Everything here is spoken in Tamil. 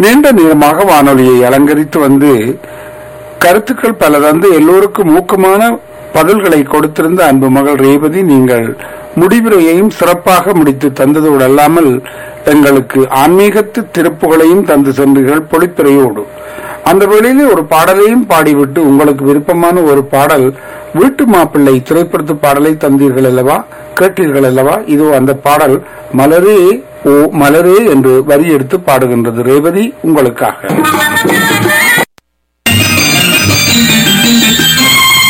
நீண்ட நேரமாக வானொலியை அலங்கரித்து வந்து கருத்துக்கள் பல தந்து எல்லோருக்கும் ஊக்கமான பதில்களை கொடுத்திருந்த அன்பு மகள் ரேவதி நீங்கள் முடிவுரையையும் சிறப்பாக முடித்து தந்ததோடு அல்லாமல் எங்களுக்கு ஆன்மீகத்து திருப்புகளையும் தந்து சென்றீர்கள் பொழிப்புரையோடு அந்த வேளையிலே ஒரு பாடலையும் பாடிவிட்டு உங்களுக்கு விருப்பமான ஒரு பாடல் வீட்டு மாப்பிள்ளை திரைப்படத்து பாடலை தந்தீர்கள் அல்லவா கேட்டீர்கள் அல்லவா இதோ அந்த பாடல் மலரே ஓ மலரே என்று வரி எடுத்து பாடுகின்றது ரேவதி உங்களுக்காக